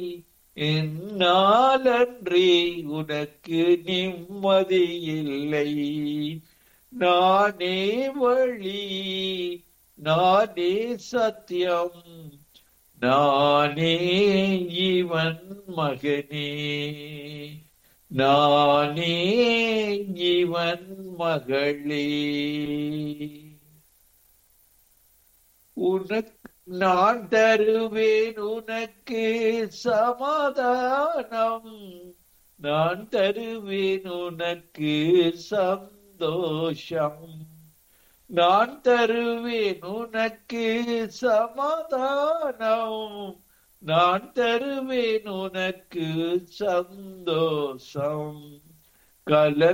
என்னாலன்றி உனக்கு நிம்மதி இல்லை நானே வழி நானே சத்தியம் நானே இவன் மகனே நானே இவன் மகளே உனக்கு நான் தருவேன் உனக்கு சமாதானம் நான் தருவேன் உனக்கு சந்தோஷம் நான் தருவேன் உனக்கு சமாதானம் நான் தருவேன் உனக்கு சந்தோஷம் கல